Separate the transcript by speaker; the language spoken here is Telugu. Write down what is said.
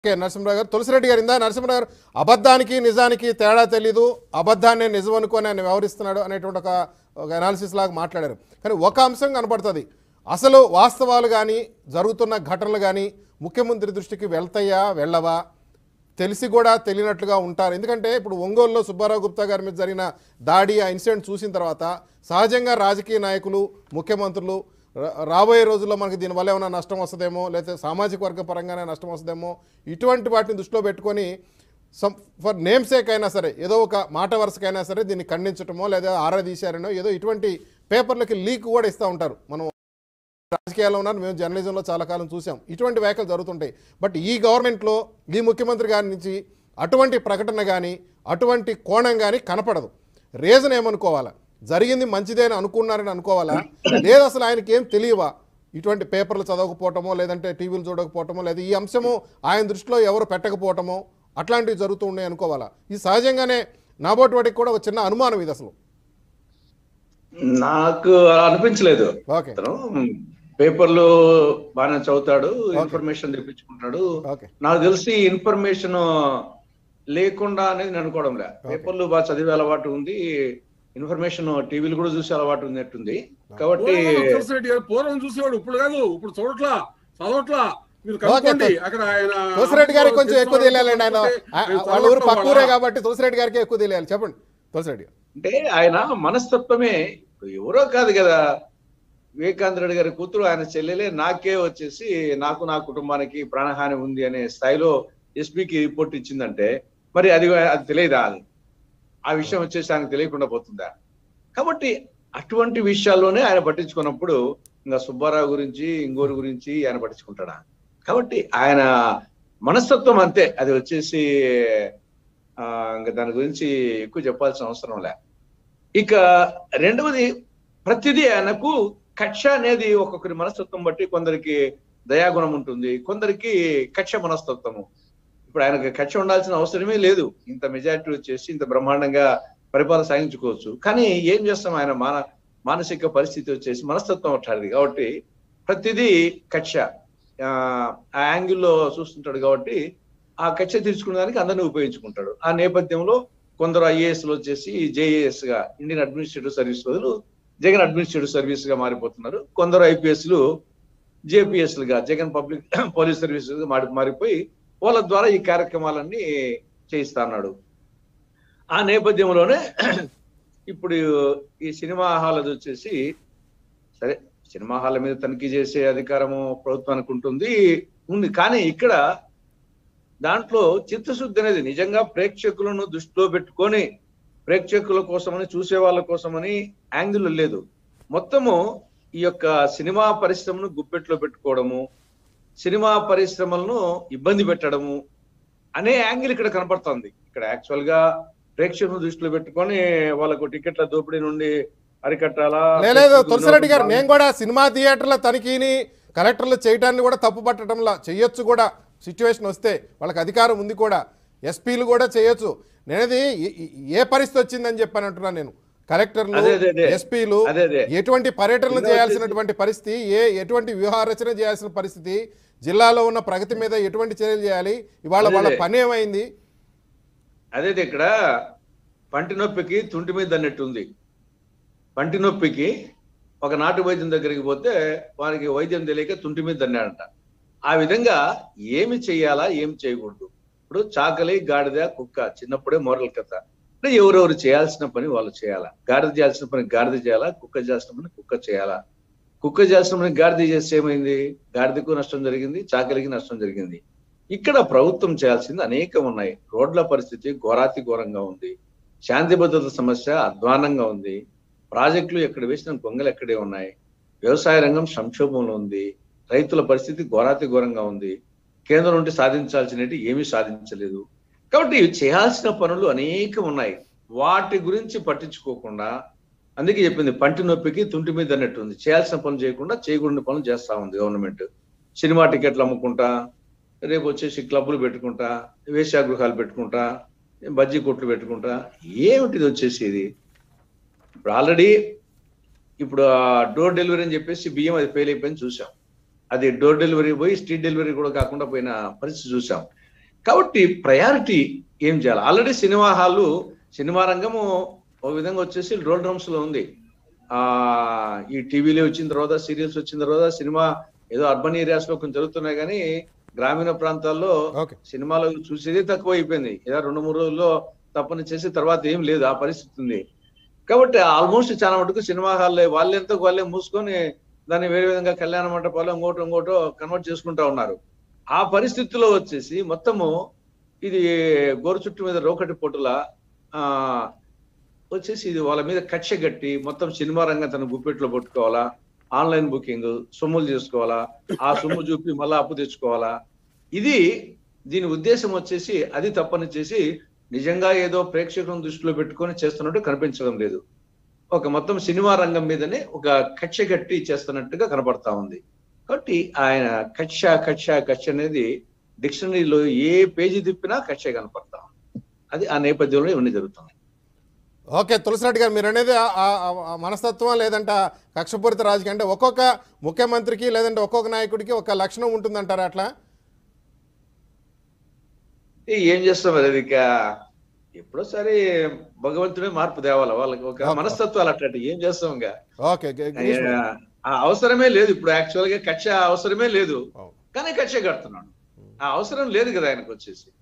Speaker 1: ఓకే నరసింహరావు గారు తులసిరెడ్డి గారు ఇందా నరసింహరావు గారు అబద్ధానికి నిజానికి తేడా తెలీదు అబద్ధాన్ని నిజం అనుకొని ఆయన వ్యవహరిస్తున్నాడు అనేటువంటి ఒక ఒక అనాలిసిస్ లాగా మాట్లాడారు కానీ ఒక అంశం కనపడుతుంది అసలు వాస్తవాలు కానీ జరుగుతున్న ఘటనలు కానీ ముఖ్యమంత్రి దృష్టికి వెళ్తాయా వెళ్ళవా తెలిసి కూడా తెలియనట్లుగా ఉంటారు ఎందుకంటే ఇప్పుడు ఒంగోలులో సుబ్బారావు గుప్తా గారి మీద జరిగిన దాడి ఆ ఇన్సిడెంట్ చూసిన తర్వాత సహజంగా రాజకీయ నాయకులు ముఖ్యమంత్రులు రా- రాబోయే రోజుల్లో మనకి దీనివల్ల ఏమైనా నష్టం వస్తుందేమో లేకపోతే సామాజిక వర్గ పరంగానే నష్టం వస్తుందేమో ఇటువంటి వాటిని దృష్టిలో పెట్టుకొని సమ్ ఫర్ నేమ్ సేక్ అయినా సరే ఏదో ఒక మాట వరుసకైనా సరే దీన్ని ఖండించటమో లేదా ఆరాధీశారనో ఏదో ఇటువంటి పేపర్లకి లీక్ కూడా ఇస్తూ ఉంటారు మనం రాజకీయాల్లో ఉన్నారు మేము జర్నలిజంలో చాలా కాలం చూసాం ఇటువంటి వ్యాఖ్యలు జరుగుతుంటాయి బట్ ఈ గవర్నమెంట్లో ఈ ముఖ్యమంత్రి గారి నుంచి అటువంటి ప్రకటన కానీ అటువంటి కోణం కానీ కనపడదు రీజన్ ఏమనుకోవాలా జరిగింది మంచిదే అని అనుకున్నారని అనుకోవాలా లేదు అసలు ఆయనకి ఏం తెలియవా ఇటువంటి పేపర్లు చదవకపోవటమో లేదంటే టీవీలు చూడకపోవటమో లేదా ఈ అంశము ఆయన దృష్టిలో ఎవరు పెట్టకపోవటమో అట్లాంటివి జరుగుతూ ఉన్నాయి అనుకోవాలా ఇది సహజంగానే నాబోటి వాటికి కూడా ఒక చిన్న అనుమానం ఇది అసలు
Speaker 2: నాకు అలా అనిపించలేదు
Speaker 1: ఓకే
Speaker 2: అతను పేపర్లు బాగానే చదువుతాడు ఇన్ఫర్మేషన్ తెప్పించుకుంటాడు
Speaker 1: ఓకే
Speaker 2: నాకు తెలిసి ఇన్ఫర్మేషన్ లేకుండా అనేది నేను అనుకోవడం లే పేపర్లు బాగా చదివే అలవాటు ఉంది ఇన్ఫర్మేషన్ టీవీలు కూడా చూసే అలవాటు ఉన్నట్టుంది కాబట్టి
Speaker 3: పూర్వం తులసిరెడ్డి గారు పూర్వం చూసేవాడు ఇప్పుడు కాదు ఇప్పుడు చూడట్లా చదవట్లా మీరు కనుక్కోండి అక్కడ ఆయన
Speaker 1: తులసిరెడ్డి గారికి కొంచెం ఎక్కువ తెలియాలండి ఆయన ఆ-
Speaker 3: మేము
Speaker 1: వాళ్ళ ఊరు
Speaker 3: చదవట్లా
Speaker 1: పక్కూరే
Speaker 3: వాళ్ళ.
Speaker 1: కాబట్టి తులసిరెడ్డి గారికి ఎక్కువ తెలియాలి చెప్పండి తులసిరెడ్డి గారు
Speaker 2: అంటే ఆయన మనస్తత్వమే ఎవరో కాదు కదా వివేకానంద రెడ్డి గారి కూతురు ఆయన చెల్లెలే నాకే వచ్చేసి నాకు నా కుటుంబానికి ప్రాణహాని ఉంది అనే స్థాయిలో ఎస్పీకి రిపోర్ట్ ఇచ్చిందంటే మరి అది అది తెలియదా అది ఆ విషయం వచ్చేసి ఆయనకు తెలియకుండా పోతుందా కాబట్టి అటువంటి విషయాల్లోనే ఆయన పట్టించుకున్నప్పుడు ఇంకా సుబ్బారావు గురించి ఇంగోరు గురించి ఆయన పట్టించుకుంటాడా కాబట్టి ఆయన మనస్తత్వం అంతే అది వచ్చేసి ఆ ఇంకా దాని గురించి ఎక్కువ చెప్పాల్సిన అవసరం లే ఇక రెండవది ప్రతిదీ ఆయనకు కక్ష అనేది ఒక్కొక్కరి మనస్తత్వం బట్టి కొందరికి దయాగుణం ఉంటుంది కొందరికి కక్ష మనస్తత్వము ఇప్పుడు ఆయనకి కక్ష ఉండాల్సిన అవసరమే లేదు ఇంత మెజారిటీ వచ్చేసి ఇంత బ్రహ్మాండంగా పరిపాలన సాగించుకోవచ్చు కానీ ఏం చేస్తాం ఆయన మాన మానసిక పరిస్థితి వచ్చేసి మనస్తత్వం అట్లాంటిది కాబట్టి ప్రతిదీ కక్ష ఆ ఆ యాంగిల్లో చూస్తుంటాడు కాబట్టి ఆ కక్ష తీర్చుకునేదానికి అందరినీ ఉపయోగించుకుంటాడు ఆ నేపథ్యంలో కొందరు ఐఏఎస్ లో వచ్చేసి జేఏఎస్ గా ఇండియన్ అడ్మినిస్ట్రేటివ్ సర్వీస్ బదులు జగన్ అడ్మినిస్ట్రేటివ్ సర్వీస్ గా మారిపోతున్నారు కొందరు ఐపీఎస్ లు జేపీఎస్ లుగా జగన్ పబ్లిక్ పోలీస్ సర్వీస్ గా మారి మారిపోయి వాళ్ళ ద్వారా ఈ కార్యక్రమాలన్నీ చేయిస్తా అన్నాడు ఆ నేపథ్యంలోనే ఇప్పుడు ఈ సినిమా హాల్ అది వచ్చేసి సరే సినిమా హాల్ మీద తనిఖీ చేసే అధికారము ప్రభుత్వానికి ఉంటుంది ఉంది కానీ ఇక్కడ దాంట్లో చిత్తశుద్ధి అనేది నిజంగా ప్రేక్షకులను దృష్టిలో పెట్టుకొని ప్రేక్షకుల కోసమని చూసే వాళ్ళ కోసమని యాంగిల్ లేదు మొత్తము ఈ యొక్క సినిమా పరిశ్రమను గుప్పెట్లో పెట్టుకోవడము సినిమా పరిశ్రమలను ఇబ్బంది పెట్టడము అనే యాంగిల్ ఇక్కడ కనపడుతుంది ఇక్కడ యాక్చువల్ గా ప్రేక్షకులను దృష్టిలో పెట్టుకొని వాళ్ళకు టికెట్ల దోపిడీ నుండి అరికట్టాలా
Speaker 1: లేదు తులసిరెడ్డి గారు నేను కూడా సినిమా థియేటర్ల తనిఖీని కలెక్టర్లు చేయడాన్ని కూడా తప్పు పట్టడంలా చేయొచ్చు కూడా సిచ్యువేషన్ వస్తే వాళ్ళకి అధికారం ఉంది కూడా ఎస్పీలు కూడా చేయొచ్చు నేనది ఏ- ఏ- ఏ పరిస్థితి వచ్చిందని చెప్పాను అంటున్నాను నేను కలెక్టర్లు
Speaker 2: అదే, అదే, అదే.
Speaker 1: ఎస్పీలు
Speaker 2: అదే, అదే.
Speaker 1: ఎటువంటి పర్యటనలు
Speaker 2: ఇంకా
Speaker 1: చేయాల్సినటువంటి పరిస్థితి ఏ ఎటువంటి వ్యూహారచన చేయాల్సిన పరిస్థితి జిల్లాలో ఉన్న ప్రగతి మీద ఎటువంటి చర్యలు చేయాలి ఇవాళ
Speaker 2: అదే,
Speaker 1: వాళ్ళ
Speaker 2: అదే.
Speaker 1: పని ఏమైంది
Speaker 2: అదే ఇక్కడ పంటి నొప్పికి తుంటి మీద అన్నట్టు ఉంది పంటి నొప్పికి ఒక నాటు వైద్యం దగ్గరికి పోతే వారికి వైద్యం తెలియక తుంటి మీద దన్నాడంట ఆ విధంగా ఏమి చెయ్యాలా ఏమి చేయకూడదు ఇప్పుడు చాకలి గాడిద కుక్క చిన్నప్పుడే మోరల్ కథ అంటే ఎవరెవరు చేయాల్సిన పని వాళ్ళు చేయాలా గాడిద చేయాల్సిన పని గాడిద చేయాలా కుక్క చేయాల్సిన పని కుక్క చేయాలా కుక్క చేయాల్సిన పని గాడిద చేస్తే ఏమైంది గాడిదకు నష్టం జరిగింది చాకలికి నష్టం జరిగింది ఇక్కడ ప్రభుత్వం చేయాల్సింది అనేకం ఉన్నాయి రోడ్ల పరిస్థితి ఘోరాతి ఘోరంగా ఉంది శాంతి భద్రత సమస్య అధ్వానంగా ఉంది ప్రాజెక్టులు ఎక్కడ వేసిన గొంగలు ఎక్కడే ఉన్నాయి వ్యవసాయ రంగం సంక్షోభంలో ఉంది రైతుల పరిస్థితి ఘోరాతి ఘోరంగా ఉంది కేంద్రం నుండి సాధించాల్సినవి ఏమీ సాధించలేదు కాబట్టి చేయాల్సిన పనులు అనేకం ఉన్నాయి వాటి గురించి పట్టించుకోకుండా అందుకే చెప్పింది పంటి నొప్పికి తుంటి మీద అన్నట్టు ఉంది చేయాల్సిన పనులు చేయకుండా చేయకూడని పనులు చేస్తా ఉంది గవర్నమెంట్ సినిమా టికెట్లు అమ్ముకుంటా రేపు వచ్చేసి క్లబ్బులు పెట్టుకుంటా వేశ్యాగృహాలు పెట్టుకుంటా బజ్జీ కొట్లు పెట్టుకుంటా ఏమిటిది వచ్చేసి ఇది ఇప్పుడు ఆల్రెడీ ఇప్పుడు ఆ డోర్ డెలివరీ అని చెప్పేసి బియ్యం అది ఫెయిల్ అయిపోయింది చూసాం అది డోర్ డెలివరీ పోయి స్ట్రీట్ డెలివరీ కూడా కాకుండా పోయిన పరిస్థితి చూసాం కాబట్టి ప్రయారిటీ ఏం చేయాలి ఆల్రెడీ సినిమా హాలు సినిమా రంగము ఒక విధంగా వచ్చేసి రోల్ డ్రమ్స్ లో ఉంది ఆ ఈ టీవీలో వచ్చిన తర్వాత సీరియల్స్ వచ్చిన తర్వాత సినిమా ఏదో అర్బన్ ఏరియాస్ లో కొంచెం జరుగుతున్నాయి కానీ గ్రామీణ ప్రాంతాల్లో
Speaker 1: ఓకే
Speaker 2: సినిమాలో చూసేదే తక్కువ అయిపోయింది ఏదో రెండు మూడు రోజుల్లో తప్పని చేసి తర్వాత ఏం లేదు ఆ పరిస్థితి ఉంది కాబట్టి ఆల్మోస్ట్ చాలా మటుకు సినిమా హాల్లో వాళ్ళెంత వాళ్ళే మూసుకొని దాన్ని వేరే విధంగా కళ్యాణ మంటపాలు ఇంకోటో ఇంకోటో కన్వర్ట్ చేసుకుంటా ఉన్నారు ఆ పరిస్థితిలో వచ్చేసి మొత్తము ఇది గోరు చుట్టు మీద రోకటి పొట్టుల ఆ వచ్చేసి ఇది వాళ్ళ మీద కక్ష గట్టి మొత్తం సినిమా రంగం తన గుప్పెట్లో పట్టుకోవాలా ఆన్లైన్ బుకింగ్ సొమ్ములు చేసుకోవాలా ఆ సొమ్ము చూపి మళ్ళా అప్పు తెచ్చుకోవాలా ఇది దీని ఉద్దేశం వచ్చేసి అది తప్పని చేసి నిజంగా ఏదో ప్రేక్షకులను దృష్టిలో పెట్టుకొని చేస్తున్నట్టు కనిపించడం లేదు ఒక మొత్తం సినిమా రంగం మీదనే ఒక కక్ష కట్టి చేస్తున్నట్టుగా కనబడతా ఉంది కాబట్టి ఆయన కక్ష కక్ష కక్ష అనేది డిక్షనరీలో ఏ పేజీ తిప్పినా కక్ష కనపడతా ఉంది అది ఆ నేపథ్యంలో ఇవన్నీ జరుగుతున్నాయి
Speaker 1: ఓకే తులసిరెడ్డి గారు మీరు అనేది ఆ- ఆ- ఆ మనస్తత్వం లేదంటే ఆ కక్షపూరిత రాజకీయం అంటే ఒక్కొక్క ముఖ్యమంత్రికి లేదంటే ఒక్కొక్క నాయకుడికి ఒక లక్షణం ఉంటుందంటారా అట్లా
Speaker 2: ఏ ఏం చేస్తాం మరి అది ఇక ఎప్పుడోసారి భగవంతుడే మార్పు తేవాలి వాళ్ళకి ఒక
Speaker 1: ఓకే.
Speaker 2: మనస్తత్వాలు అట్లాంటి ఏం చేస్తాం ఇంకా
Speaker 1: ఓకే గి- గిరీష్ బాబు.
Speaker 2: ఆ అవసరమే లేదు ఇప్పుడు యాక్చువల్ గా కక్ష అవసరమే లేదు
Speaker 1: అవును.
Speaker 2: కానీ కక్ష కడుతున్నాడు ఆ అవసరం లేదు కదా ఆయనకు వచ్చేసి